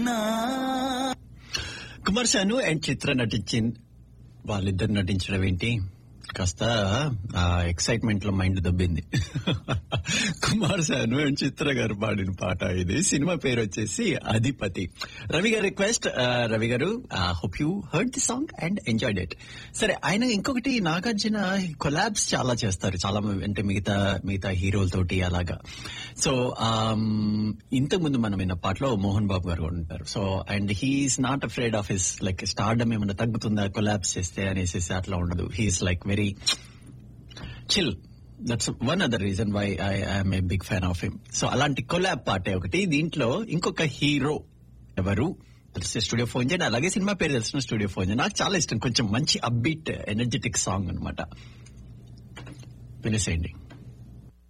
Kumar Sanu and చిత్ర నటించింది వాళ్ళిద్దరు నటించడం ఏంటి కాస్త ఆ ఎక్సైట్మెంట్ లో మైండ్ దబ్బింది కుమార్ శాను అండ్ చిత్ర గారు పాడిన పాట ఇది సినిమా పేరు వచ్చేసి అధిపతి రవి గారి request Ravi garu hope you heard the song and enjoyed it సరే ఆయన ఇంకొకటి నాగార్జున కొలాబ్స్ చాలా చేస్తారు చాలా మంది అంటే మిగతా మిగతా హీరోలతోటి అలాగా సో ఇంతకు ముందు మనం విన్న పాటలో మోహన్ బాబు గారు కూడా ఉంటారు so and he's not afraid of his like stardom ఏమైనా తగ్గుతుందా కొలాబ్స్ చేస్తే అనేసి అట్లా ఉండదు he's like very chill that's one other reason why I I'm a big fan of him so అలాంటి కొలాబ్ పాటే ఒకటి దీంట్లో ఇంకొక హీరో ఎవరు తెలిసే స్టూడియో ఫోన్ చేయండి అలాగే సినిమా పేరు తెలిసిన స్టూడియో ఫోన్ చేయండి నాకు చాలా ఇష్టం కొంచెం మంచి అబ్బీట్ ఎనర్జెటిక్ సాంగ్ అనమాట వినేసేయండి